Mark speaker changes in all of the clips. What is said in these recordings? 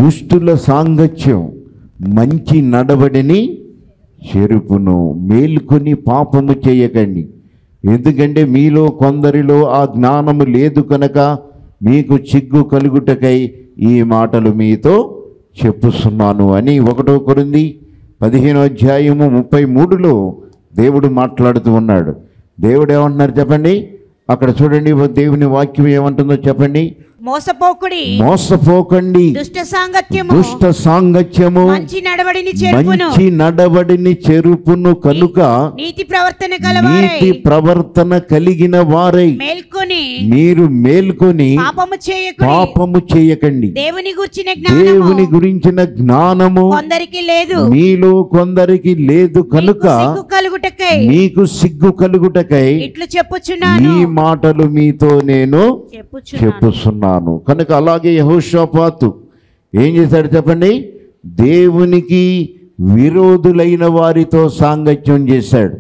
Speaker 1: దుష్టుల సాంగత్యం మంచి నడవడిని చెరుపును మేల్కొని పాపము చేయకండి ఎందుకంటే మీలో కొందరిలో ఆ జ్ఞానము లేదు కనుక మీకు చిగ్గు కలుగుటకై ఈ మాటలు మీతో చెప్పుస్తున్నాను అని ఒకటో కొరింది పదిహేనో అధ్యాయము ముప్పై మూడులో దేవుడు మాట్లాడుతూ ఉన్నాడు దేవుడు ఏమంటున్నారు చెప్పండి అక్కడ చూడండి దేవుని వాక్యం ఏమంటుందో చెప్పండి
Speaker 2: మోసపోకుడి
Speaker 1: మోసపోకండి
Speaker 2: దుష్ట సాంగత్యము
Speaker 1: దుష్ట సాంగత్యము
Speaker 2: మంచి నడవడిని చేర్పును
Speaker 1: మంచి నడవడిని చెరుపును కనుక
Speaker 2: నీతి ప్రవర్తన కలవారై
Speaker 1: నీతి ప్రవర్తన కలిగిన వారై
Speaker 2: మేల్కొని
Speaker 1: మీరు మేల్కొని
Speaker 2: పాపము చేయకుడి
Speaker 1: పాపము చేయకండి
Speaker 2: దేవుని గుర్చిన జ్ఞానము
Speaker 1: దేవుని గురించిన జ్ఞానము
Speaker 2: కొందరికి లేదు
Speaker 1: మీలో కొందరికి లేదు కనుక
Speaker 2: మీకు సిగ్గు కలుగుటకై
Speaker 1: మీకు సిగ్గు కలుగుటకై
Speaker 2: ఇట్లు చెప్పుచున్నాను
Speaker 1: ఈ మాటలు మీతో నేను
Speaker 2: చెప్పుచున్నాను
Speaker 1: చెప్పుతున్నాను కనుక అలాగే యహోషాపాతు ఏం చేశాడు చెప్పండి దేవునికి విరోధులైన వారితో సాంగత్యం చేశాడు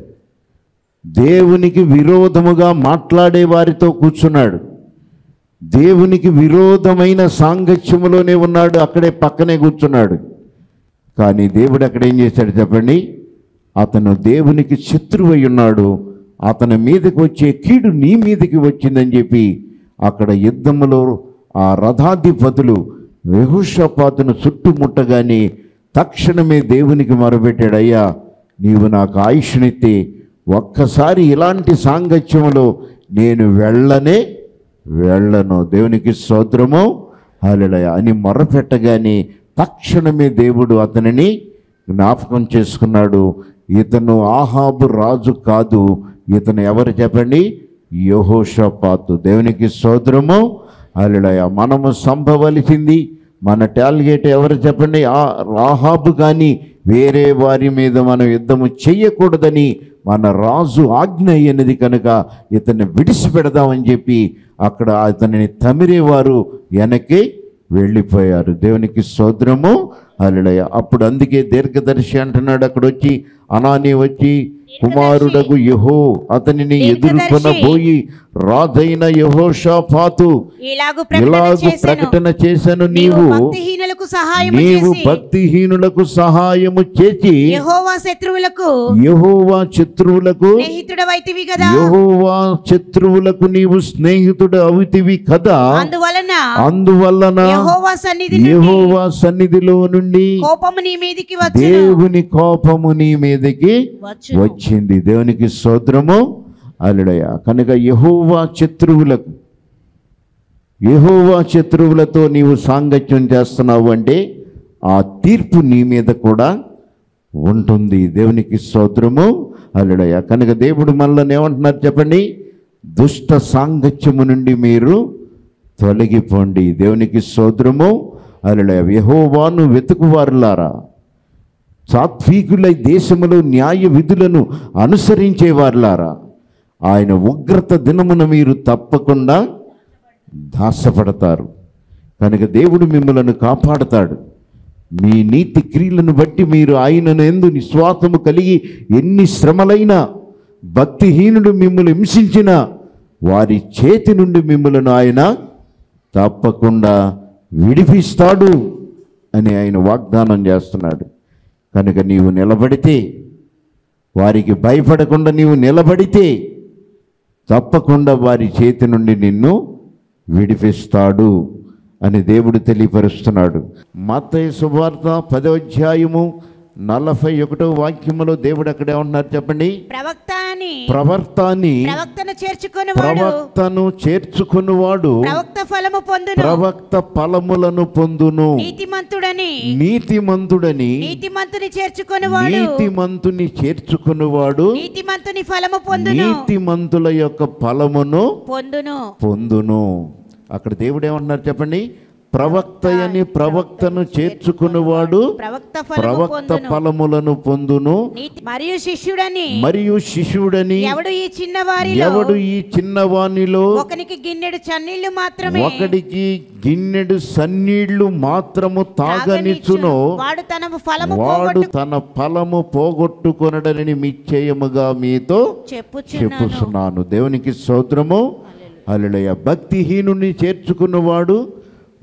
Speaker 1: దేవునికి విరోధముగా మాట్లాడే వారితో కూర్చున్నాడు దేవునికి విరోధమైన సాంగత్యములోనే ఉన్నాడు అక్కడే పక్కనే కూర్చున్నాడు కానీ దేవుడు అక్కడ ఏం చేశాడు చెప్పండి అతను దేవునికి శత్రువై ఉన్నాడు అతని మీదకి వచ్చే కీడు నీ మీదకి వచ్చిందని చెప్పి అక్కడ యుద్ధములో ఆ రథాధిపతులు వెహుషపాతును చుట్టుముట్టగానే తక్షణమే దేవునికి మొరబెట్టాడు అయ్యా నీవు నాకు ఆయుష్నిత్తి ఒక్కసారి ఇలాంటి సాంగత్యములో నేను వెళ్ళనే వెళ్ళను దేవునికి స్తోత్రము హల్లెలూయా అని మొరపెట్టగానే తక్షణమే దేవుడు అతనిని జ్ఞాపకం చేసుకున్నాడు ఇతను ఆహాబు రాజు కాదు ఇతను ఎవరు చెప్పండి యహోషపాతు దేవునికి స్తోత్రము హల్లెలూయా మనము సంభవలసింది మన టార్గెట్ ఎవరు చెప్పండి ఆ రాహాబు కానీ వేరే వారి మీద మనం యుద్ధము చెయ్యకూడదని మన రాజు ఆజ్ఞ అయినది కనుక ఇతన్ని విడిచిపెడదామని చెప్పి అక్కడ అతనిని తమిరేవారు వెనక్కి వెళ్ళిపోయారు దేవునికి సోదరము అలడయ అప్పుడు అందుకే దీర్ఘదర్శి అంటున్నాడు అక్కడ వచ్చి అనాని వచ్చి కుమారుడగు యహో అతనిని ఎదుర్కొనబోయి రాజైన యహోషాపాతు
Speaker 2: ఇలాగు ప్రకటన
Speaker 1: ఇలాగు
Speaker 2: చేసెను
Speaker 1: ప్రకటన చేశాను
Speaker 2: నీవు
Speaker 1: నీవు
Speaker 2: భక్తిహీనులకు సహాయం
Speaker 1: నీవు
Speaker 2: చేసి
Speaker 1: భక్తిహీనులకు సహాయము చేసి
Speaker 2: యెహోవా శత్రువులకు
Speaker 1: యహోవా శత్రువులకు
Speaker 2: స్నేహితుడవైతివి కదా
Speaker 1: యహోవా శత్రువులకు నీవు స్నేహితుడు అవుతివి కదా
Speaker 2: అందువలన
Speaker 1: అందువలన
Speaker 2: యెహోవా సన్నిధి నుండి
Speaker 1: యహోవా సన్నిధిలో నుండి
Speaker 2: కోపము నీ మీదికి వచ్చును
Speaker 1: దేవుని కోపము నీ మీదకి
Speaker 2: వచ్చును
Speaker 1: వచ్చింది దేవునికి సోద్రము అల్లుడయ కనుక యహోవా శత్రువులకు యహోవా శత్రువులతో నీవు సాంగత్యం చేస్తున్నావు అంటే ఆ తీర్పు నీ మీద కూడా ఉంటుంది దేవునికి స్తోత్రము అల్లుడయ కనుక దేవుడు మనల్ని ఏమంటున్నారు చెప్పండి దుష్ట సాంగత్యము నుండి మీరు తొలగిపోండి దేవునికి స్తోత్రము అల్లుడయ యహోవాను వెతుకువారులారా సాత్వికులై దేశములో న్యాయ విధులను అనుసరించేవారులారా ఆయన ఉగ్రత దినమున మీరు తప్పకుండా దాసపడతారు కనుక దేవుడు మిమ్మలను కాపాడతాడు మీ నీతి క్రియలను బట్టి మీరు ఆయనను ఎందు నిస్వాసము కలిగి ఎన్ని శ్రమలైనా భక్తిహీనుడు మిమ్మల్ని హింసించిన వారి చేతి నుండి మిమ్మలను ఆయన తప్పకుండా విడిపిస్తాడు అని ఆయన వాగ్దానం చేస్తున్నాడు కనుక నీవు నిలబడితే వారికి భయపడకుండా నీవు నిలబడితే తప్పకుండా వారి చేతి నుండి నిన్ను విడిపిస్తాడు అని దేవుడు తెలియపరుస్తున్నాడు మత్తయి సువార్త పదో అధ్యాయము నలభై ఒకటో వాక్యములో దేవుడు అక్కడ ఏమంటున్నారు చెప్పండి
Speaker 2: ప్రవక్త అని
Speaker 1: ప్రవర్తాన్ని
Speaker 2: ప్రవక్తను చేర్చుకునివాడు
Speaker 1: ప్రవక్తను చేర్చుకునివాడు
Speaker 2: ప్రవక్త ఫలము పొందును
Speaker 1: ప్రవక్త ఫలములను పొందును
Speaker 2: నీతిమంతుడని
Speaker 1: నీతిమంతుడని
Speaker 2: నీతిమంతుని చేర్చుకునివాడు
Speaker 1: నీతిమంతుని చేర్చుకునివాడు
Speaker 2: నీతిమంతుని ఫలము పొందును
Speaker 1: నీతిమంతుల యొక్క ఫలమును
Speaker 2: పొందును
Speaker 1: పొందును అక్కడ దేవుడు ఏమంటున్నారు చెప్పండి ప్రవక్త అని ప్రవక్తను చేర్చుకునివాడు
Speaker 2: ప్రవక్త ఫలము
Speaker 1: ప్రవక్త
Speaker 2: పొందును
Speaker 1: ఫలములను పొందును
Speaker 2: నీతి మరియు శిష్యుడని
Speaker 1: మరియు శిశువుడని
Speaker 2: ఎవడు ఈ చిన్నవారిలో
Speaker 1: ఎవడు ఈ చిన్నవానిలో
Speaker 2: ఒకనికి గిన్నెడు చన్నీళ్లు మాత్రమే
Speaker 1: ఒకడికి గిన్నెడు సన్నీళ్లు మాత్రము తాగనిచ్చునో
Speaker 2: వాడు తన ఫలము
Speaker 1: వాడు
Speaker 2: పోగొట్టు
Speaker 1: తన ఫలము పోగొట్టుకొనడని నిశ్చయముగా మీతో
Speaker 2: చెప్పుచున్నాను
Speaker 1: చెప్పుచున్నాను దేవునికి స్తోత్రము అలలయ భక్తిహీనుని చేర్చుకున్నవాడు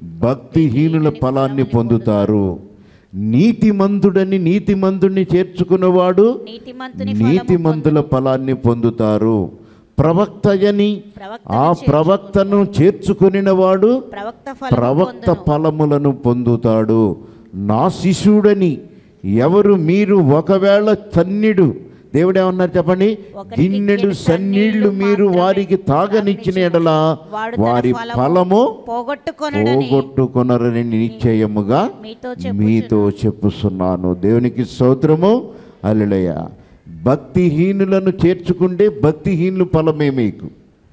Speaker 1: భక్తిహీనుల ఫలాన్ని పొందుతారు నీతిమంతుడని నీతిమంతుడిని చేర్చుకున్నవాడు
Speaker 2: నీతిమంతుని
Speaker 1: నీతిమంతుల ఫలాన్ని పొందుతారు ప్రవక్తయని ఆ ప్రవక్తను చేర్చుకునిన వాడు
Speaker 2: ప్రవక్త ఫలము
Speaker 1: ప్రవక్త
Speaker 2: పొందును.
Speaker 1: ఫలములను పొందుతాడు నా శిష్యుడని ఎవరు మీరు ఒకవేళ సన్నిడు దేవుడు ఏమన్నారు చెప్పండి
Speaker 2: ఒకరికి
Speaker 1: గిన్నెడు
Speaker 2: గిన్నెడు
Speaker 1: సన్నీళ్లు మీరు
Speaker 2: మాత్రమే
Speaker 1: వారికి తాగనిచ్చిన ఎడల
Speaker 2: వాడు తన
Speaker 1: వారి
Speaker 2: ఫలము
Speaker 1: ఫలము
Speaker 2: పోగొట్టుకొనడని
Speaker 1: పోగొట్టుకొనరని నిశ్చయముగా
Speaker 2: మీతో
Speaker 1: మీతో చెప్పుస్తున్నాను దేవునికి స్తోత్రము అల్లులయ్య భక్తిహీనులను చేర్చుకుంటే భక్తిహీనులు ఫలమే మీకు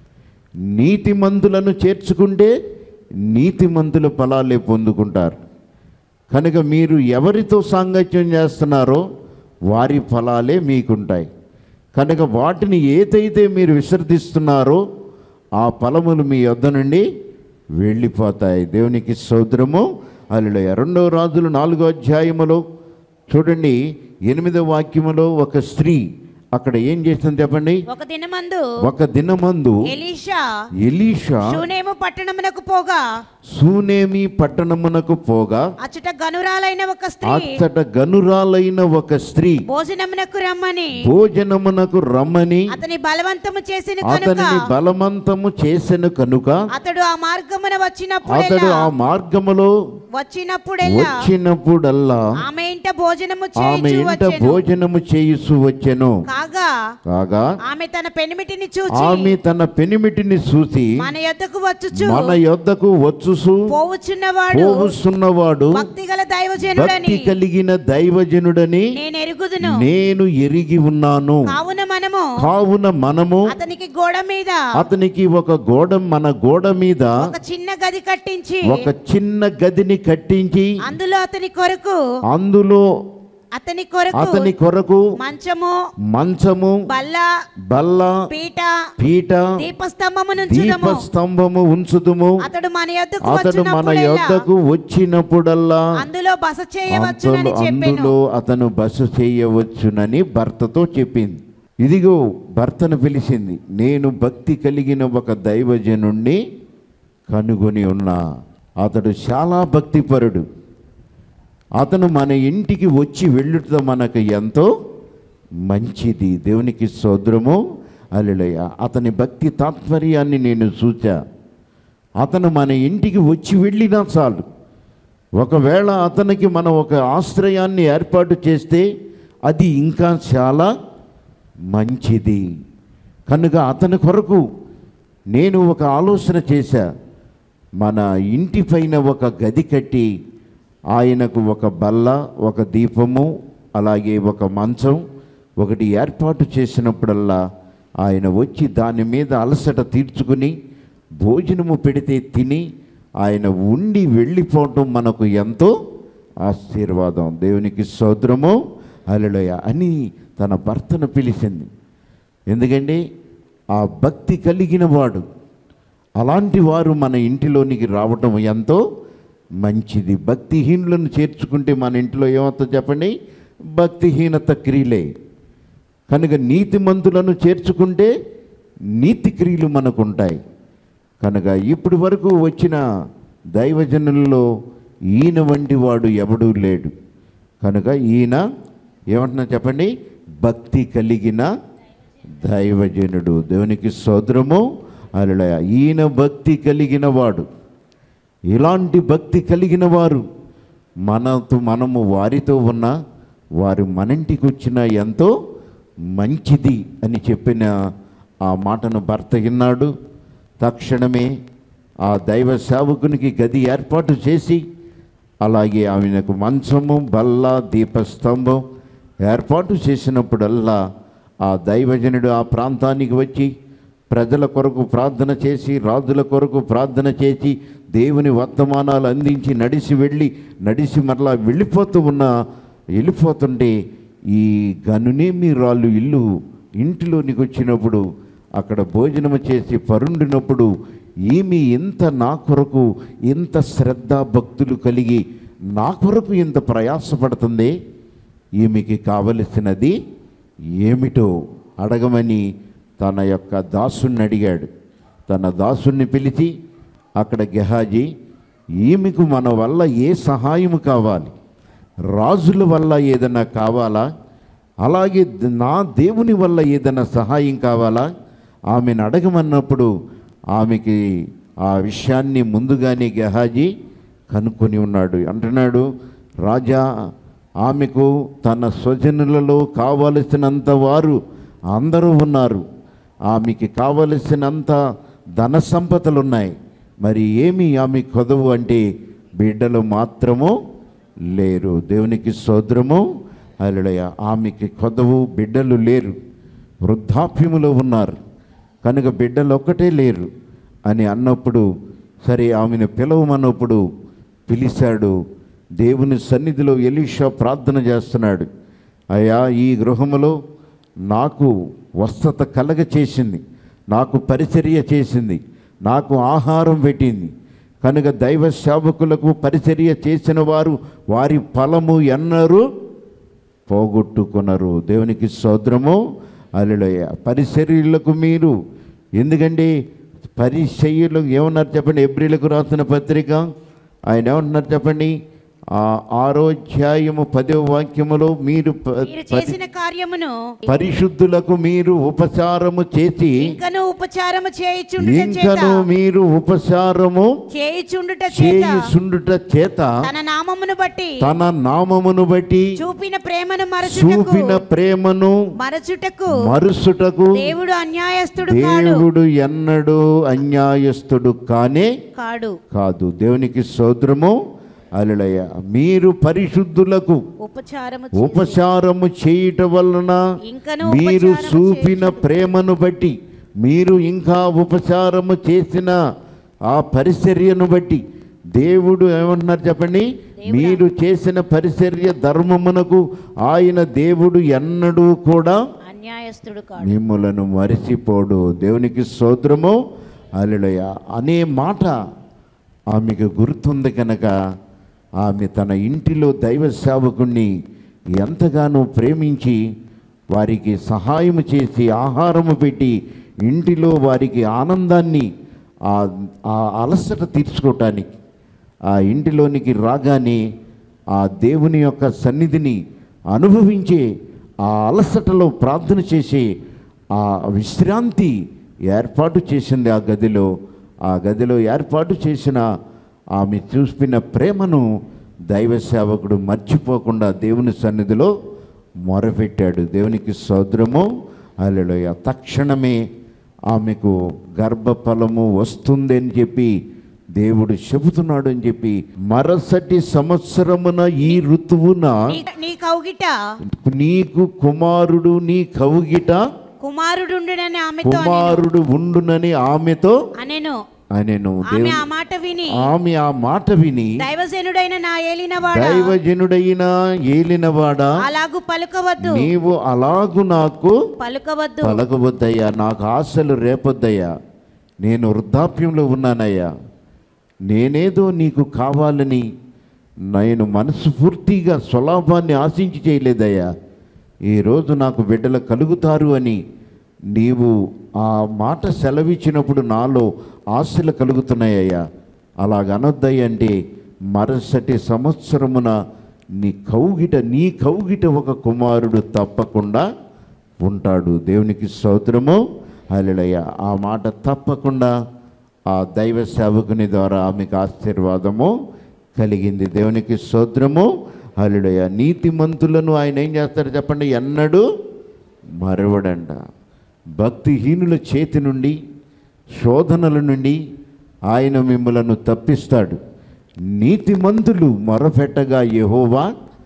Speaker 1: నీతిమంతులను చేర్చుకుంటే నీతిమంతుల ఫలాలే పొందుకుంటారు కనుక మీరు ఎవరితో సాంగత్యం చేస్తున్నారో వారి ఫలాలే మీకుంటాయి కనుక వాటిని ఏదైతే మీరు విసర్జిస్తున్నారో ఆ ఫలములు మీ యొద్ద నుండి వెళ్ళిపోతాయి దేవునికి సౌద్రము అల్లుడు రెండవ రాజులు నాలుగో అధ్యాయములో చూడండి ఎనిమిదో వాక్యములో ఒక స్త్రీ అక్కడ ఏం చేసింది చెప్పండి
Speaker 2: ఒక దినమందు
Speaker 1: ఒక దినమందు
Speaker 2: ఎలీషా
Speaker 1: ఎలీషా
Speaker 2: షూనేము పట్టణమునకు పోగా
Speaker 1: సూనేమి పట్టణమునకు పోగా
Speaker 2: అచ్చట గనురాలైన ఒక స్త్రీ
Speaker 1: అచ్చట గనురాలైన ఒక స్త్రీ
Speaker 2: భోజనమునకు రమ్మని
Speaker 1: భోజనమునకు రమ్మని
Speaker 2: అతని బలవంతము చేసిన కనుక
Speaker 1: అతనిని బలవంతము చేసెను కనుక
Speaker 2: అతడు ఆ మార్గమున
Speaker 1: అతడు
Speaker 2: వచ్చినప్పుడెల్లా
Speaker 1: ఆ మార్గములో
Speaker 2: వచ్చినప్పుడెల్లా
Speaker 1: వచ్చినప్పుడల్లా
Speaker 2: ఆమె ఇంట భోజనము
Speaker 1: ఆమె
Speaker 2: చేయుచు
Speaker 1: ఇంట
Speaker 2: వచ్చెను
Speaker 1: భోజనము చేయుచు వచ్చెను
Speaker 2: కాగా
Speaker 1: కాగా
Speaker 2: ఆమె తన పెనిమిటిని చూచి
Speaker 1: ఆమె తన పెనిమిటిని చూసి
Speaker 2: మన యొద్దకు వచ్చుచు
Speaker 1: మన యొద్దకు వచ్చుసు
Speaker 2: పోవుచున్నవాడు
Speaker 1: పోవుసున్నవాడు
Speaker 2: భక్తి గల
Speaker 1: భక్తి
Speaker 2: దైవజనుడని
Speaker 1: కలిగిన దైవజనుడని
Speaker 2: నేను ఎరుగుదును
Speaker 1: నేను ఎరిగి ఉన్నాను
Speaker 2: కావున మనము
Speaker 1: కావున మనము
Speaker 2: అతనికి గోడ మీద
Speaker 1: అతనికి ఒక గోడ మన గోడ మీద
Speaker 2: ఒక చిన్న గది కట్టించి
Speaker 1: ఒక చిన్న గదిని కట్టించి
Speaker 2: అందులో అతని కొరకు
Speaker 1: అందులో
Speaker 2: అతని కొరకు
Speaker 1: అతని కొరకు
Speaker 2: మంచము
Speaker 1: మంచము
Speaker 2: బల్ల
Speaker 1: బల్ల
Speaker 2: పీట
Speaker 1: పీట
Speaker 2: దీపస్తంభము నుంచుదము
Speaker 1: దీపస్తంభము ఉంచుదుము
Speaker 2: అతడు మన యొద్దకు
Speaker 1: అతడు మన
Speaker 2: వచ్చినప్పుడెల్లా
Speaker 1: యొద్దకు వచ్చినప్పుడల్లా
Speaker 2: అందులో బస చేయవచ్చునని
Speaker 1: అందులో
Speaker 2: చెప్పాను
Speaker 1: అందులో అతను బస చేయవచ్చునని భర్తతో చెప్పింది ఇదిగో భర్తను పిలిచింది నేను భక్తి కలిగిన ఒక దైవజనుణ్ణి కనుగొని ఉన్నా అతడు చాలా భక్తిపరుడు అతను మన ఇంటికి వచ్చి వెళ్ళుట మనకు ఎంతో మంచిది దేవునికి సోదరము అల్లులయ్య అతని భక్తి తాత్పర్యాన్ని నేను చూచా అతను మన ఇంటికి వచ్చి వెళ్ళినా చాలు ఒకవేళ అతనికి మనం ఒక ఆశ్రయాన్ని ఏర్పాటు చేస్తే అది ఇంకా చాలా మంచిది కనుక అతని కొరకు నేను ఒక ఆలోచన చేశా మన ఇంటి పైన ఒక గది కట్టి ఆయనకు ఒక బల్ల ఒక దీపము అలాగే ఒక మంచం ఒకటి ఏర్పాటు చేసినప్పుడల్లా ఆయన వచ్చి దాని మీద అలసట తీర్చుకుని భోజనము పెడితే తిని ఆయన ఉండి వెళ్ళిపోవటం మనకు ఎంతో ఆశీర్వాదం దేవునికి సోదరము అలలోయ అని తన భర్తను పిలిచింది ఎందుకంటే ఆ భక్తి కలిగిన వాడు అలాంటి వారు మన ఇంటిలోనికి రావటం ఎంతో మంచిది భక్తిహీనులను చేర్చుకుంటే మన ఇంట్లో ఏమవుతుందో చెప్పండి భక్తిహీనత క్రియలే కనుక నీతిమంతులను చేర్చుకుంటే నీతి క్రియలు మనకు ఉంటాయి కనుక ఇప్పటి వరకు వచ్చిన దైవజనుల్లో ఈయన వంటి వాడు ఎవడూ లేడు కనుక ఈయన ఏమంటున్నా చెప్పండి భక్తి కలిగిన దైవజనుడు దేవునికి సోదరము అలయ ఈయన భక్తి కలిగిన వాడు ఇలాంటి భక్తి కలిగిన వారు మనతో మనము వారితో ఉన్న వారు మన ఇంటికి వచ్చిన ఎంతో మంచిది అని చెప్పిన ఆ మాటను భర్త విన్నాడు తక్షణమే ఆ దైవ సేవకునికి గది ఏర్పాటు చేసి అలాగే ఆమెకు మంచము బల్ల దీపస్తంభం ఏర్పాటు చేసినప్పుడల్లా ఆ దైవజనుడు ఆ ప్రాంతానికి వచ్చి ప్రజల కొరకు ప్రార్థన చేసి రాజుల కొరకు ప్రార్థన చేసి దేవుని వర్తమానాలు అందించి నడిచి వెళ్ళి నడిచి మరలా వెళ్ళిపోతూ ఉన్న వెళ్ళిపోతుంటే ఈ గనునేమి రాళ్ళు ఇల్లు ఇంటిలోనికి వచ్చినప్పుడు అక్కడ భోజనము చేసి పరుండినప్పుడు ఈమె ఇంత నా కొరకు ఇంత శ్రద్ధ భక్తులు కలిగి నా కొరకు ఇంత ప్రయాసపడుతుంది ఈమెకి కావలసినది ఏమిటో అడగమని తన యొక్క దాసుని అడిగాడు తన దాసుని పిలిచి అక్కడ గెహాజీ ఈమెకు మన వల్ల ఏ సహాయం కావాలి రాజుల వల్ల ఏదైనా కావాలా అలాగే ద- నా దేవుని వల్ల ఏదైనా సహాయం కావాలా ఆమెను అడగమన్నప్పుడు ఆమెకి ఆ విషయాన్ని ముందుగానే గెహాజీ కనుక్కొని ఉన్నాడు అంటున్నాడు రాజా ఆమెకు తన స్వజనులలో కావలసినంత వారు అందరూ ఉన్నారు ఆమెకి కావలసినంత ధన సంపదలు ఉన్నాయి మరి ఏమి ఆమె కొదవు అంటే బిడ్డలు మాత్రము లేరు దేవునికి సోదరము అలడయ ఆమెకి కొదవు బిడ్డలు లేరు వృద్ధాప్యములో ఉన్నారు కనుక బిడ్డలు ఒక్కటే లేరు అని అన్నప్పుడు సరే ఆమెను పిలవమన్నప్పుడు పిలిచాడు దేవుని సన్నిధిలో ఎలీషా ప్రార్థన చేస్తున్నాడు అయ్యా ఈ గృహములో నాకు వస్త్రత కలగ చేసింది నాకు పరిచర్య చేసింది నాకు ఆహారం పెట్టింది కనుక దైవ సేవకులకు పరిచర్య చేసిన వారు వారి ఫలము ఎన్నరు పోగొట్టుకున్నారు దేవునికి సోదరము అల్లుడయ్య పరిచర్యలకు మీరు ఎందుకంటే పరిచర్యలు ఏమన్నారు చెప్పండి ఎబ్రిలకు రాసిన పత్రిక ఆయన ఏమంటున్నారు చెప్పండి ఆ ఆరో అధ్యాయము పదో వాక్యములో మీరు ప-
Speaker 2: మీరు
Speaker 1: పరి-
Speaker 2: చేసిన కార్యమును
Speaker 1: పరిశుద్ధులకు మీరు ఉపచారము చేసి
Speaker 2: ఇంకను ఉపచారము చేయుచుండుట చేత
Speaker 1: ఇంకను మీరు ఉపచారము
Speaker 2: చేయుచుండుట చేత
Speaker 1: చేయుచుండుట చేత
Speaker 2: తన నామమును బట్టి
Speaker 1: తన నామమును బట్టి
Speaker 2: చూపిన ప్రేమను మరచుటకు
Speaker 1: చూపిన ప్రేమను
Speaker 2: మరచుటకు
Speaker 1: మరుసుటకు
Speaker 2: దేవుడు అన్యాయస్తుడు కాడు
Speaker 1: దేవుడు ఎన్నడూ అన్యాయస్తుడు కానే
Speaker 2: కాడు
Speaker 1: కాదు దేవునికి సోదరము అలలయ మీరు పరిశుద్ధులకు
Speaker 2: ఉపచారము
Speaker 1: ఉపచారము చేయుట వలన
Speaker 2: ఇంకను
Speaker 1: మీరు
Speaker 2: ఉపచారము
Speaker 1: చూపిన ప్రేమను బట్టి మీరు ఇంకా ఉపచారము చేసిన ఆ పరిచర్యను బట్టి దేవుడు ఏమంటున్నారు చెప్పండి మీరు చేసిన పరిచర్య ధర్మమునకు ఆయన దేవుడు ఎన్నడూ కూడా
Speaker 2: అన్యాయస్తుడు కాడు
Speaker 1: మిమ్ములను మరిచిపోడు దేవునికి స్తోత్రము అలెలుయ అనే మాట ఆమెకు గుర్తుంది కనుక ఆమె తన ఇంటిలో దైవ సేవకుణ్ణి ఎంతగానో ప్రేమించి వారికి సహాయం చేసి ఆహారము పెట్టి ఇంటిలో వారికి ఆనందాన్ని ఆ ఆ అలసట తీర్చుకోవటానికి ఆ ఇంటిలోనికి రాగానే ఆ దేవుని యొక్క సన్నిధిని అనుభవించే ఆ అలసటలో ప్రార్థన చేసే ఆ విశ్రాంతి ఏర్పాటు చేసింది ఆ గదిలో ఆ గదిలో ఏర్పాటు చేసిన ఆమె చూపిన ప్రేమను దైవ సేవకుడు మర్చిపోకుండా దేవుని సన్నిధిలో మొరపెట్టాడు దేవునికి సోదరము అల్లెలోయ తక్షణమే ఆమెకు గర్భఫలము వస్తుంది అని చెప్పి దేవుడు చెబుతున్నాడు అని చెప్పి మరుసటి సంవత్సరమున ఈ ఋతువున
Speaker 2: నీ- నీ కౌగిట
Speaker 1: నీకు కుమారుడు నీ కవుగిట
Speaker 2: కుమారుడుండునని ఆమెతో అనెను.
Speaker 1: కుమారుడు ఉండునని ఆమెతో
Speaker 2: అనెను
Speaker 1: అనేను
Speaker 2: ఆమె
Speaker 1: దేవుని
Speaker 2: ఆ మాట విని
Speaker 1: ఆమె ఆ మాట విని
Speaker 2: దైవజనుడైన నా ఏలినవాడ
Speaker 1: దైవజనుడైన ఏలినవాడా
Speaker 2: అలాగు పలుకవద్దు
Speaker 1: నీవు అలాగు నాకు
Speaker 2: పలుకవద్దు
Speaker 1: పలకవద్దయ్యా నాకు ఆశలు రేపొద్దయ్యా నేను వృద్ధాప్యంలో ఉన్నానయ్యా నేనేదో నీకు కావాలని నేను మనస్ఫూర్తిగా స్వలాభాన్ని ఆశించి చేయలేదయ్యా ఈరోజు నాకు బిడ్డలు కలుగుతారు అని నీవు ఆ మాట సెలవిచ్చినప్పుడు నాలో ఆశలు కలుగుతున్నాయ్యా అలాగనొద్దయ్య అంటే మరుసటి సంవత్సరమున నీ కౌగిట నీ కౌగిట ఒక కుమారుడు తప్పకుండా ఉంటాడు దేవునికి స్తోత్రము హల్లెలూయా ఆ మాట తప్పకుండా ఆ దైవ సేవకుని ద్వారా ఆమెకు ఆశీర్వాదము కలిగింది దేవునికి స్తోత్రము హల్లెలూయా నీతిమంతులను ఆయన ఏం చేస్తాడు చెప్పండి ఎన్నడూ మరవడంట భక్తిహీనుల చేతి నుండి శోధనల నుండి ఆయన మిమ్మలను తప్పిస్తాడు నీతిమంతులు మొరపెట్టగా యెహోవా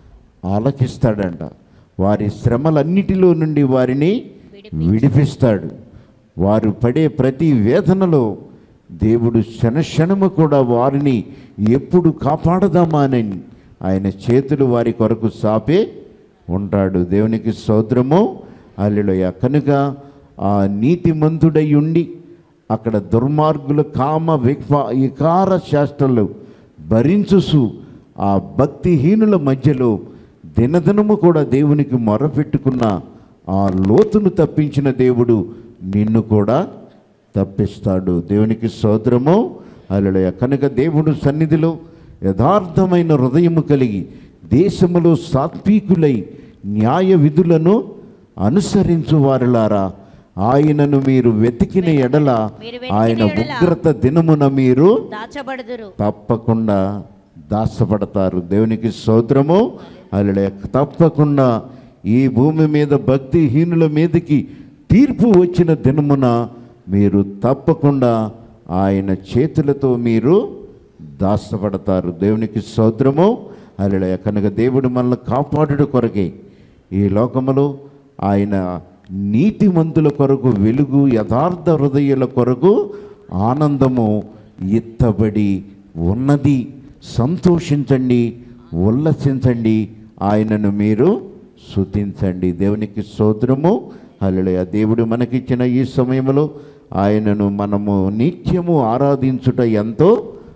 Speaker 1: ఆలకిస్తాడంట వారి శ్రమలన్నిటిలో నుండి వారిని విడిపిస్తాడు వారు పడే ప్రతి వేదనలో దేవుడు క్షణక్షణము కూడా వారిని ఎప్పుడు కాపాడదామా అని ఆయన చేతులు వారి కొరకు సాపే ఉంటాడు దేవునికి సోదరము అల్లుడయ్య కనుక ఆ నీతిమంతుడై ఉండి అక్కడ దుర్మార్గుల కామ విక్వ వికార శాస్త్రాలు భరించుసు ఆ భక్తిహీనుల మధ్యలో దినదినము కూడా దేవునికి మొరపెట్టుకున్న ఆ లోతును తప్పించిన దేవుడు నిన్ను కూడా తప్పిస్తాడు దేవునికి సోదరము అలలయ కనుక దేవుడు సన్నిధిలో యథార్థమైన హృదయము కలిగి దేశములో సాత్వికులై న్యాయ విధులను అనుసరించు వారులారా ఆయనను మీరు వెతికిన ఎడల
Speaker 2: మీరు వెతికిన
Speaker 1: ఆయన
Speaker 2: ఎడల
Speaker 1: ఉగ్రత దినమున మీరు
Speaker 2: దాచబడుదురు
Speaker 1: తప్పకుండా దాసపడతారు దేవునికి స్తోత్రము అలా తప్పకుండా ఈ భూమి మీద భక్తిహీనుల మీదకి తీర్పు వచ్చిన దినమున మీరు తప్పకుండా ఆయన చేతులతో మీరు దాసపడతారు దేవునికి స్తోత్రము అలా కనుక దేవుడు మనల్ని కాపాడుడు కొరకే ఈ లోకములో ఆయన నీతిమంతుల కొరకు వెలుగు యథార్థ హృదయాల కొరకు ఆనందము ఎత్తబడి ఉన్నది సంతోషించండి ఉల్లసించండి ఆయనను మీరు శుతించండి దేవునికి స్తోత్రము హల్లెలూయా దేవుడు మనకిచ్చిన ఈ సమయంలో ఆయనను మనము నిత్యము ఆరాధించుట ఎంతో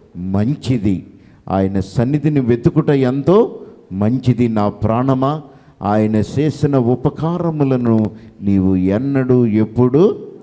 Speaker 1: మంచిది ఆయన సన్నిధిని వెతుకుట ఎంతో మంచిది నా ప్రాణమా ఆయన చేసిన ఉపకారములను నీవు ఎన్నడూ ఎప్పుడు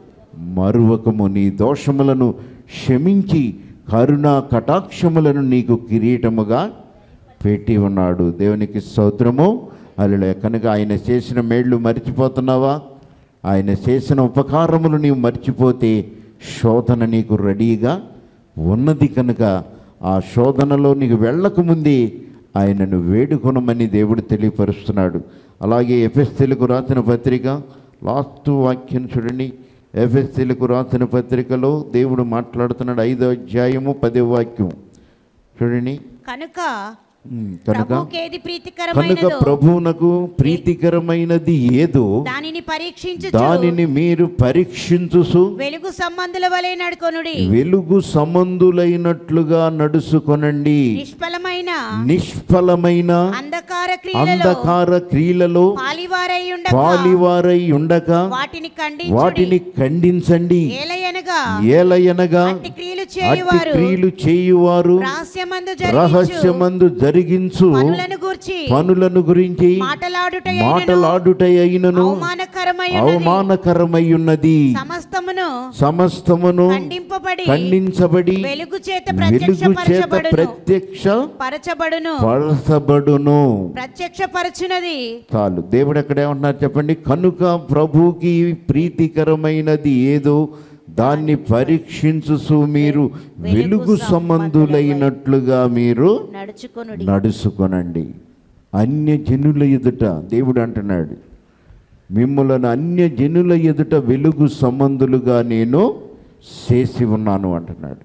Speaker 1: మరువకము నీ దోషములను క్షమించి కరుణా కటాక్షములను నీకు కిరీటముగా పెట్టి ఉన్నాడు దేవునికి స్తోత్రము అలా కనుక ఆయన చేసిన మేళ్ళు మర్చిపోతున్నావా ఆయన చేసిన ఉపకారములు నీవు మర్చిపోతే శోధన నీకు రెడీగా ఉన్నది కనుక ఆ శోధనలో నీకు వెళ్ళకముందే ఆయనను వేడుకొనమని దేవుడు తెలియపరుస్తున్నాడు అలాగే ఎఫ్ఎస్సీలకు రాసిన పత్రిక లాస్ట్ వాక్యం చూడండి ఎఫ్ఎస్సీలకు రాసిన పత్రికలో దేవుడు మాట్లాడుతున్నాడు ఐదో అధ్యాయము పదో వాక్యం చూడండి
Speaker 2: కనుక
Speaker 1: ఉమ్, కనుక
Speaker 2: ప్రభువుకి ఏది
Speaker 1: కనుక
Speaker 2: ప్రీతికరమైనదో
Speaker 1: ప్రభువునకు ప్రీతికరమైనది ఏదో
Speaker 2: దానిని పరీక్షించు
Speaker 1: దానిని మీరు పరీక్షించుసు
Speaker 2: వెలుగు సంబంధుల వలె నడుకొనుడి
Speaker 1: వెలుగు సంబంధులైనట్లుగా నడుచుకొనండి
Speaker 2: నిష్ఫలమైన
Speaker 1: నిష్ఫలమైన
Speaker 2: అంధకార క్రియలలో
Speaker 1: అంధకార క్రియలలో
Speaker 2: పాలివారై ఉండక
Speaker 1: పాలివారై ఉండక
Speaker 2: వాటిని ఖండించుడి
Speaker 1: వాటిని ఖండించండి
Speaker 2: ఏలయనగా
Speaker 1: ఏలయనగా
Speaker 2: అట్టి క్రియలు
Speaker 1: అట్టి
Speaker 2: చేయువారు
Speaker 1: క్రియలు చేయువారు
Speaker 2: రహస్యమందు జరిగించు
Speaker 1: రహస్యమందు జరిగించు
Speaker 2: పనులను గూర్చి
Speaker 1: పనులను గురించి
Speaker 2: మాటలాడుట
Speaker 1: మాటలాడుట అయినను
Speaker 2: అవమానకరమై ఉన్నది.
Speaker 1: అవమానకరమై ఉన్నది
Speaker 2: సమస్తమును
Speaker 1: సమస్తమును
Speaker 2: ఖండింపబడి
Speaker 1: ఖండించబడి
Speaker 2: వెలుగు చేత
Speaker 1: వెలుగు చేత
Speaker 2: ప్రత్యక్షపరచబడును
Speaker 1: ప్రత్యక్ష
Speaker 2: పరచబడును
Speaker 1: పరచబడును
Speaker 2: ప్రత్యక్షపరచునది
Speaker 1: చాలు దేవుడు ఎక్కడ ఏమంటున్నారు చెప్పండి కనుక ప్రభుకి ప్రీతికరమైనది ఏదో దాన్ని పరీక్షించుసు మీరు వెలుగు సంబంధులైనట్లుగా మీరు
Speaker 2: నడుచుకొనుడి
Speaker 1: నడుచుకొనండి అన్య జనుల ఎదుట దేవుడు అంటున్నాడు మిమ్మలను అన్య జనుల ఎదుట వెలుగు సంబంధులుగా నేను చేసి ఉన్నాను అంటున్నాడు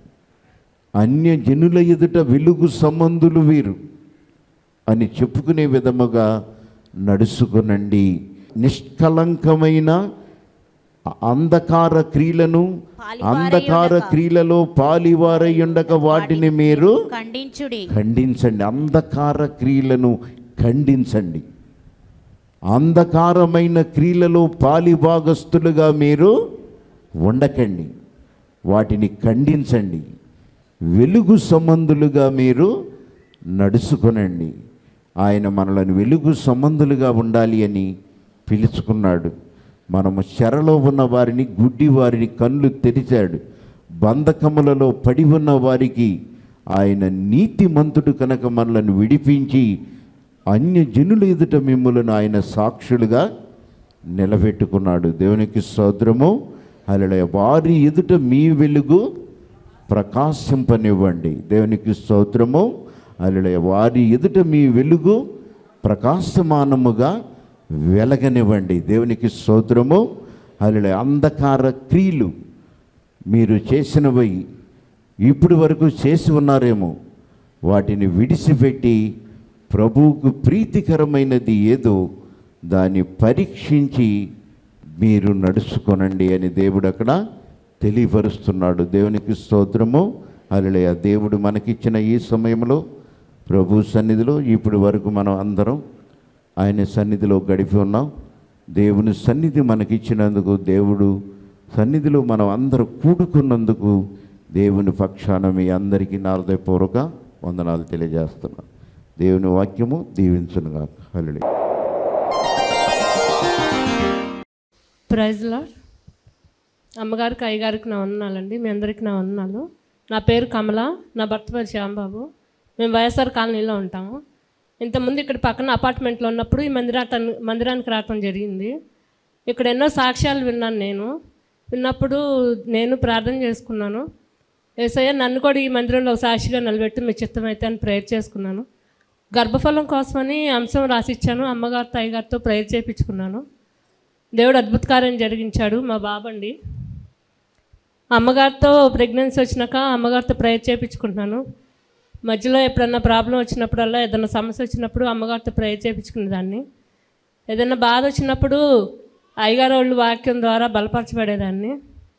Speaker 1: అన్య జనుల ఎదుట వెలుగు సంబంధులు వీరు అని చెప్పుకునే విధముగా నడుచుకునండి నిష్కలంకమైన అంధకార క్రియలను అంధకార క్రియలలో పాలివారై ఉండక వాటిని మీరు
Speaker 2: ఖండించుడి
Speaker 1: ఖండించండి అంధకార క్రియలను ఖండించండి అంధకారమైన క్రియలలో పాలిభాగస్తులుగా మీరు ఉండకండి వాటిని ఖండించండి వెలుగు సంబంధులుగా మీరు నడుచుకొనండి ఆయన మనలను వెలుగు సంబంధులుగా ఉండాలి అని పిలుచుకున్నాడు మనము చెరలో ఉన్న వారిని గుడ్డి వారిని కళ్ళు తెరిచాడు బంధకములలో పడి ఉన్న వారికి ఆయన నీతిమంతుడు కనుక మనలను విడిపించి అన్య జనుల ఎదుట మిమ్ములను ఆయన సాక్షులుగా నిలబెట్టుకున్నాడు దేవునికి సోదరము అలా వారి ఎదుట మీ వెలుగు ప్రకాశింపనివ్వండి దేవునికి స్తోత్రము అలా వారి ఎదుట మీ వెలుగు ప్రకాశమానముగా వెలగనివ్వండి దేవునికి స్తోత్రము అలా అంధకార క్రియలు మీరు చేసినవి ఇప్పటి వరకు చేసి ఉన్నారేమో వాటిని విడిచిపెట్టి ప్రభువుకు ప్రీతికరమైనది ఏదో దాన్ని పరీక్షించి మీరు నడుచుకొనండి అని దేవుడు అక్కడ తెలియపరుస్తున్నాడు దేవునికి స్తోత్రము అలలే ఆ దేవుడు మనకిచ్చిన ఈ సమయంలో ప్రభు సన్నిధిలో ఇప్పటి వరకు మనం అందరం ఆయన సన్నిధిలో గడిపి ఉన్నాం దేవుని సన్నిధి మనకిచ్చినందుకు దేవుడు సన్నిధిలో మనం అందరూ కూడుకున్నందుకు దేవుని పక్షాన మీ అందరికీ నా హృదయపూర్వక వందనాలు తెలియజేస్తున్నాను దేవుని వాక్యము దీవించునుగా హల్లెలూయా
Speaker 3: ప్రైజ్ లాడ్ అమ్మగారికి అయ్యగారికి నా వందనాలండి మీ అందరికి నా వందనాలు నా పేరు కమల నా భర్త పేరు శ్యాంబాబు మేము వైఎస్ఆర్ కాలనీలో ఉంటాము ఇంతకుముందు ఇక్కడ పక్కన అపార్ట్మెంట్లో ఉన్నప్పుడు ఈ మందిరాటాన్ని మందిరానికి రావటం జరిగింది ఇక్కడ ఎన్నో సాక్ష్యాలు విన్నాను నేను విన్నప్పుడు నేను ప్రార్థన చేసుకున్నాను ఏసయ్య నన్ను కూడా ఈ మందిరంలో ఒక సాక్షిగా నిలబెట్టి మీ చిత్తమైతే అని ప్రేయర్ చేసుకున్నాను గర్భఫలం కోసమని అంశం రాసిచ్చాను అమ్మగారితో అయ్యగారితో ప్రేయర్ చేయించుకున్నాను దేవుడు అద్భుత కార్యం జరిగించాడు మా బాబండి అమ్మగారితో ప్రెగ్నెన్సీ వచ్చినాక అమ్మగారితో ప్రేయర్ చేయించుకుంటున్నాను మధ్యలో ఎప్పుడన్నా ప్రాబ్లం వచ్చినప్పుడల్లా ఏదైనా సమస్య వచ్చినప్పుడు అమ్మగారితో ప్రేయర్ చేయించుకునేదాన్ని ఏదైనా బాధ వచ్చినప్పుడు అయ్యగారు వాళ్ళు వాక్యం ద్వారా బలపరచబడేదాన్ని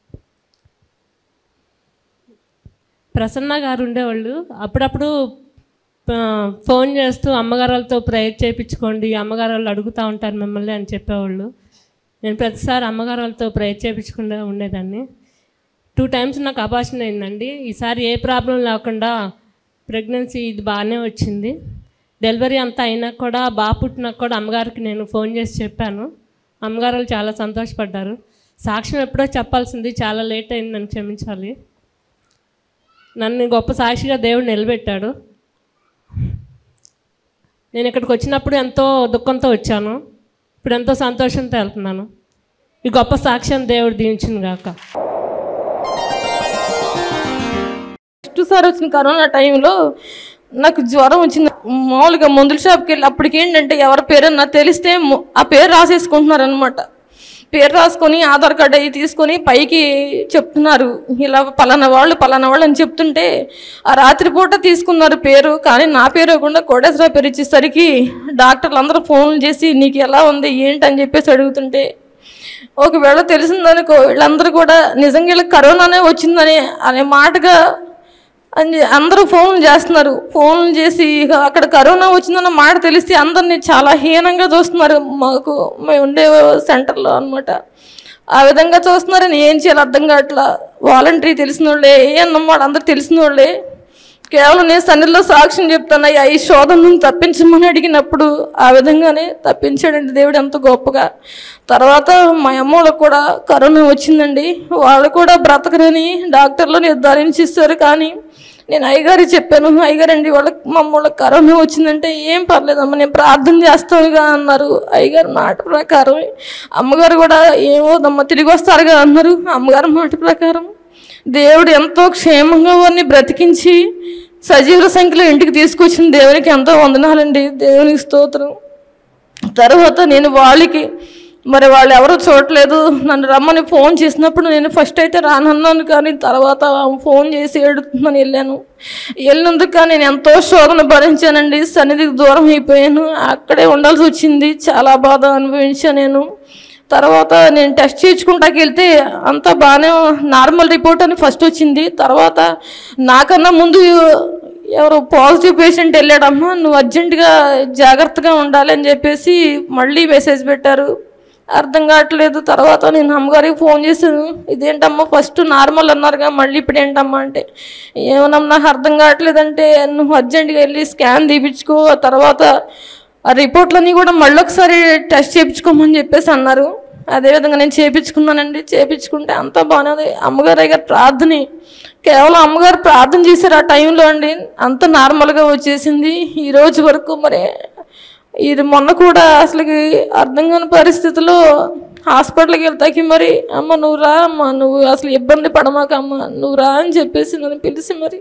Speaker 3: ప్రసన్న గారు ఉండేవాళ్ళు అప్పుడప్పుడు ఆ, ఫోన్ చేస్తూ అమ్మగారు వాళ్ళతో ప్రేయర్ చేయించుకోండి అమ్మగారు వాళ్ళు అడుగుతూ ఉంటారు మిమ్మల్ని అని చెప్పేవాళ్ళు నేను ప్రతిసారి అమ్మగారు వాళ్ళతో ప్రేయర్ చేయించుకుంటూ ఉండేదాన్ని టూ టైమ్స్ నాకు అబార్షన్ అయిందండి ఈసారి ఏ ప్రాబ్లం లేకుండా ప్రెగ్నెన్సీ ఇది బాగానే వచ్చింది డెలివరీ అంతా అయినా కూడా బాగా పుట్టినాక కూడా అమ్మగారికి నేను ఫోన్ చేసి చెప్పాను అమ్మగారు వాళ్ళు చాలా సంతోషపడ్డారు సాక్ష్యం ఎప్పుడో చెప్పాల్సింది చాలా లేట్ అయింది నన్ను క్షమించాలి నన్ను గొప్ప సాక్షిగా దేవుడు నిలబెట్టాడు నేను ఇక్కడికి వచ్చినప్పుడు ఎంతో దుఃఖంతో వచ్చాను ఇప్పుడు ఎంతో సంతోషంతో వెళ్తున్నాను ఈ గొప్ప సాక్ష్యం దేవుడు దీవించింది గాక
Speaker 4: ఫస్ట్ సారి వచ్చిన కరోనా టైంలో నాకు జ్వరం వచ్చింది మామూలుగా మందుల షాప్కి వెళ్ళి అప్పటికి ఏంటంటే ఎవరి పేరన్నా తెలిస్తే ము- ఆ పేరు రాసేసుకుంటున్నారు అనమాట పేరు రాసుకొని ఆధార్ కార్డు అవి తీసుకొని పైకి చెప్తున్నారు ఇలా పలానా వాళ్ళు పలానా వాళ్ళు అని చెప్తుంటే ఆ రాత్రిపూట తీసుకున్నారు పేరు కానీ నా పేరు ఇవ్వకుండా కోటేశ్వర పేరు ఇచ్చేసరికి డాక్టర్లు అందరూ ఫోన్లు చేసి నీకు ఎలా ఉంది ఏంటి అని చెప్పేసి అడుగుతుంటే ఒకవేళ తెలిసిందనుకో వీళ్ళందరూ కూడా నిజంగా వీళ్ళకి కరోనానే వచ్చిందని అనే మాటగా అని అందరూ ఫోన్లు చేస్తున్నారు ఫోన్లు చేసి ఇక అక్కడ కరోనా వచ్చిందన్న మాట తెలిస్తే అందరినీ చాలా హీనంగా చూస్తున్నారు మాకు మేము ఉండే సెంటర్లో అనమాట ఆ విధంగా చూస్తున్నారని ఏం చేయాలి అర్థం కావట్లా వాలంటరీ తెలిసిన వాళ్ళే ఏ అన్నమాట అందరు తెలిసిన వాళ్ళే కేవలం నేను సన్నిధిలో సాక్ష్యం చెప్తాను అయ్యా ఈ శోధన నుండి తప్పించమని అడిగినప్పుడు ఆ విధంగానే తప్పించాడండి దేవుడు ఎంత గొప్పగా తర్వాత మా అమ్మోళ్ళకు కూడా కరోనా వచ్చిందండి వాళ్ళు కూడా బ్రతకరని డాక్టర్లు నిర్ధారించిస్తారు కానీ నేను అయ్యగారికి చెప్పాను అయ్యగారండి వాళ్ళకి మా అమ్మోళ్ళకి కరోనా వచ్చిందంటే ఏం పర్లేదమ్మా నేను ప్రార్థన చేస్తానుగా అన్నారు అయ్యగారు మాట ప్రకారం అమ్మగారు కూడా ఏమోదమ్మా తిరిగి వస్తారుగా అన్నారు అమ్మగారు మాట ప్రకారం దేవుడు ఎంతో క్షేమంగా వారిని బ్రతికించి సజీవుల సంఖ్యలో ఇంటికి తీసుకొచ్చిన దేవునికి ఎంతో వందనాలండి దేవునికి స్తోత్రం తర్వాత నేను వాళ్ళకి మరి వాళ్ళు ఎవరు చూడలేదు నన్ను రమ్మని ఫోన్ చేసినప్పుడు నేను ఫస్ట్ అయితే రానన్నాను కానీ తర్వాత ఆమె ఫోన్ చేసి ఏడుతుందని వెళ్ళాను వెళ్ళినందుకు కానీ నేను ఎంతో శోధన భరించానండి సన్నిధికి దూరం అయిపోయాను అక్కడే ఉండాల్సి వచ్చింది చాలా బాధ అనుభవించాను నేను తర్వాత నేను టెస్ట్ చేయించుకుంటాకి వెళ్తే అంతా బాగానే నార్మల్ రిపోర్ట్ అని ఫస్ట్ వచ్చింది తర్వాత నాకన్నా ముందు ఎవరు పాజిటివ్ పేషెంట్ వెళ్ళాడమ్మా నువ్వు అర్జెంటుగా జాగ్రత్తగా ఉండాలి అని చెప్పేసి మళ్ళీ మెసేజ్ పెట్టారు అర్థం కావట్లేదు తర్వాత నేను అమ్మగారికి ఫోన్ చేశాను ఇదేంటమ్మా ఫస్ట్ నార్మల్ అన్నారుగా మళ్ళీ ఇప్పుడు ఏంటమ్మా అంటే ఏమన్నా నాకు అర్థం కావట్లేదంటే నువ్వు అర్జెంటుగా వెళ్ళి స్కాన్ తీపించుకో ఆ తర్వాత ఆ రిపోర్ట్లన్నీ కూడా మళ్ళీ ఒకసారి టెస్ట్ చేయించుకోమని చెప్పేసి అన్నారు అదేవిధంగా నేను చేయించుకున్నానండి చేయించుకుంటే అంతా బాగానే ఉంది అమ్మగారు గారు ప్రార్థన కేవలం అమ్మగారు ప్రార్థన చేశారు ఆ టైంలో అండి అంత నార్మల్గా వచ్చేసింది ఈ రోజు వరకు మరి ఇది మొన్న కూడా అసలుకి అర్థం కాని పరిస్థితిలో హాస్పిటల్కి వెళ్తాకి మరి అమ్మ నువ్వు రా అమ్మ నువ్వు అసలు ఇబ్బంది పడమాక అమ్మ నువ్వు రా అని చెప్పేసి నన్ను పిలిచి మరి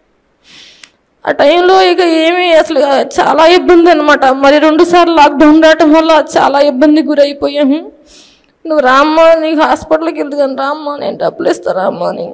Speaker 4: ఆ టైంలో ఇక ఏమీ అసలు చాలా ఇబ్బంది అనమాట మరి రెండు సార్లు లాక్డౌన్ రావటం వల్ల చాలా ఇబ్బంది గురైపోయాము నువ్వు రామ్మా నీకు హాస్పిటల్కి వెళ్తాను రామ్మా నేను డబ్బులు ఇస్తారా అమ్మా అని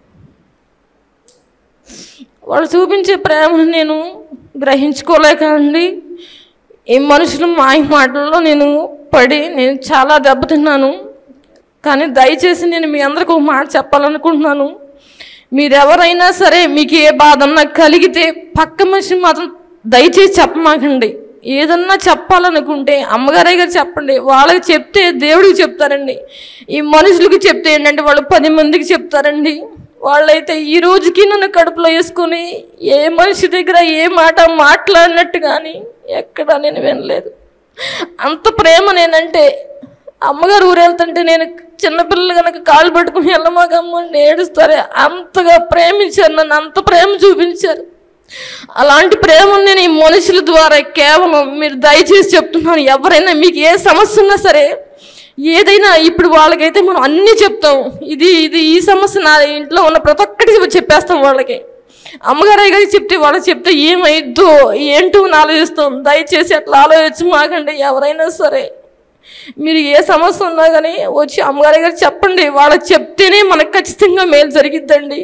Speaker 4: వాళ్ళు చూపించే ప్రేమను నేను గ్రహించుకోలేక అండి ఈ మనుషుల మాయ మాటల్లో నేను పడి నేను చాలా దెబ్బతిన్నాను కానీ దయచేసి నేను మీ అందరికి ఒక మాట చెప్పాలనుకుంటున్నాను మీరెవరైనా సరే మీకు ఏ బాధ అన్నా కలిగితే పక్క మనిషి మాత్రం దయచేసి చెప్పమాకండి ఏదన్నా చెప్పాలనుకుంటే అమ్మగారే గారు చెప్పండి వాళ్ళకి చెప్తే దేవుడికి చెప్తారండి ఈ మనుషులకి చెప్తే ఏంటంటే వాళ్ళు పది మందికి చెప్తారండి వాళ్ళైతే ఈ రోజుకి నన్ను కడుపులో వేసుకొని ఏ మనిషి దగ్గర ఏ మాట మాట్లాడినట్టు కానీ ఎక్కడ నేను వినలేదు అంత ప్రేమ నేనంటే అమ్మగారు ఊరెళ్తుంటే నేను చిన్నపిల్లలు కనుక కాళ్ళు పట్టుకుని వెళ్ళమాకమ్మ అని ఏడుస్తారు అంతగా ప్రేమించారు నన్ను అంత ప్రేమ చూపించారు అలాంటి ప్రేమను నేను ఈ మనుషుల ద్వారా కేవలం మీరు దయచేసి చెప్తున్నాను ఎవరైనా మీకు ఏ సమస్య ఉన్నా సరే ఏదైనా ఇప్పుడు వాళ్ళకైతే మనం అన్నీ చెప్తాం ఇది ఇది ఈ సమస్య నా ఇంట్లో ఉన్న ప్రతి ఒక్కటి చెప్పేస్తాం వాళ్ళకి అమ్మగారు గారికి చెప్తే వాళ్ళకి చెప్తే ఏమైద్దో ఏంటో అని ఆలోచిస్తాం దయచేసి అట్లా ఆలోచించి మాకండి ఎవరైనా సరే మీరు ఏ సమస్య ఉన్నా కానీ వచ్చి అమ్మగారి గారు చెప్పండి వాళ్ళకి చెప్తేనే మనకు ఖచ్చితంగా మేలు జరిగిద్దండి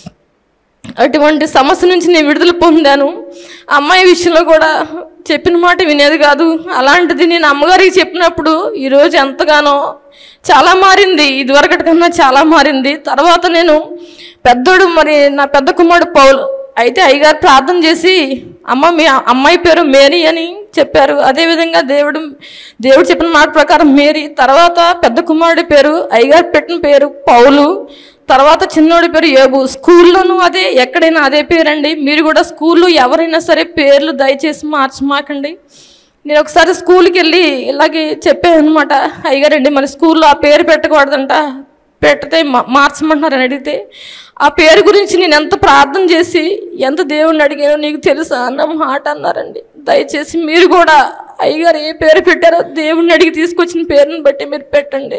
Speaker 4: అటువంటి సమస్య నుంచి నేను విడుదల పొందాను అమ్మాయి విషయంలో కూడా చెప్పిన మాట వినేది కాదు అలాంటిది నేను అమ్మగారికి చెప్పినప్పుడు ఈరోజు ఎంతగానో చాలా మారింది ఇదివరకటి కన్నా చాలా మారింది తర్వాత నేను పెద్దోడు మరి నా పెద్ద కుమారుడు పౌలు అయితే అయ్యగారు ప్రార్థన చేసి అమ్మ మీ అమ్మాయి పేరు మేరీ అని చెప్పారు అదేవిధంగా దేవుడు దేవుడు చెప్పిన మాట ప్రకారం మేరీ తర్వాత పెద్ద కుమారుడి పేరు అయ్యగారు పెట్టిన పేరు పౌలు తర్వాత చిన్నోడి పేరు ఏబు స్కూల్లోనూ అదే ఎక్కడైనా అదే పేరండి మీరు కూడా స్కూల్లో ఎవరైనా సరే పేర్లు దయచేసి మార్చమాకండి నేను ఒకసారి స్కూల్కి వెళ్ళి ఇలాగే చెప్పాను అనమాట అయ్యగారండి మన స్కూల్లో ఆ పేరు పెట్టకూడదంట పెడితే మా- మార్చమంటున్నారు అని అడిగితే ఆ పేరు గురించి నేను ఎంత ప్రార్థన చేసి ఎంత దేవుణ్ణి అడిగానో నీకు తెలుసా అన్న మాట అన్నారండి దయచేసి మీరు కూడా అయ్యగారు ఏ పేరు పెట్టారో దేవుణ్ణి అడిగి తీసుకొచ్చిన పేరుని బట్టి మీరు పెట్టండి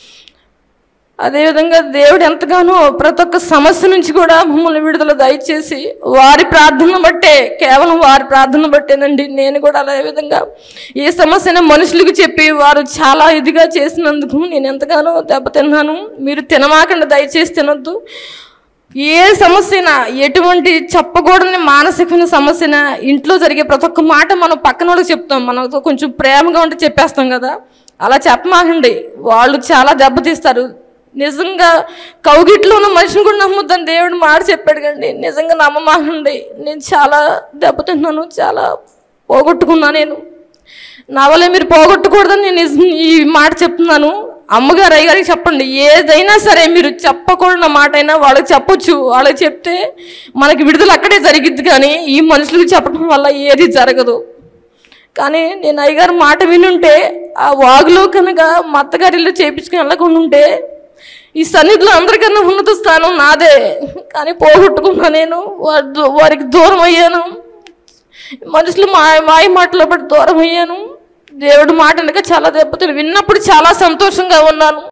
Speaker 4: అదేవిధంగా దేవుడు ఎంతగానో ప్రతి ఒక్క సమస్య నుంచి కూడా మమ్మల్ని విడుదల దయచేసి వారి ప్రార్థన బట్టే కేవలం వారి ప్రార్థన బట్టేనండి నేను కూడా అదే విధంగా ఏ సమస్యను మనుషులకు చెప్పి వారు చాలా ఇదిగా చేసినందుకు నేను ఎంతగానో దెబ్బతిన్నాను మీరు తినమాకండి దయచేసి తినొద్దు ఏ సమస్యనా ఎటువంటి చెప్పకూడని మానసికమైన సమస్యనా ఇంట్లో జరిగే ప్రతి ఒక్క మాట మనం పక్కన వాళ్ళకి చెప్తాం మనతో కొంచెం ప్రేమగా ఉంటే చెప్పేస్తాం కదా అలా చెప్పమాకండి వాళ్ళు చాలా దెబ్బతీస్తారు నిజంగా కౌగిట్లో ఉన్న మనిషిని కూడా నమ్ముద్దని దేవుడు మాట చెప్పాడు కండి నిజంగా నమ్మమాకండి నేను చాలా దెబ్బతిన్నాను చాలా పోగొట్టుకున్నా నేను నా వల్ల మీరు పోగొట్టకూడదని నేను నిజం- ఈ మాట చెప్తున్నాను అమ్మగారు అయ్యగారికి చెప్పండి ఏదైనా సరే మీరు చెప్పకూడన మాట అయినా వాళ్ళకి చెప్పొచ్చు వాళ్ళకి చెప్తే మనకి విడుదల అక్కడే జరిగిద్ది కానీ ఈ మనుషులకు చెప్పడం వల్ల ఏది జరగదు కానీ నేను అయ్యగారు మాట వినుంటే ఆ వాగులో కనుక మా అత్తగారి ఇల్లు చేయించుకుని వెళ్ళకుండా ఉంటే ఈ సన్నిధిలో అందరికన్నా ఉన్నత స్థానం నాదే కానీ పోగొట్టుకున్నా నేను వారి దూ- వారికి దూరం అయ్యాను మనుషులు మా మాయ మాటలో పడి దూరం అయ్యాను దేవుడు మాట వెనక చాలా దెబ్బతిని విన్నప్పుడు చాలా సంతోషంగా ఉన్నాను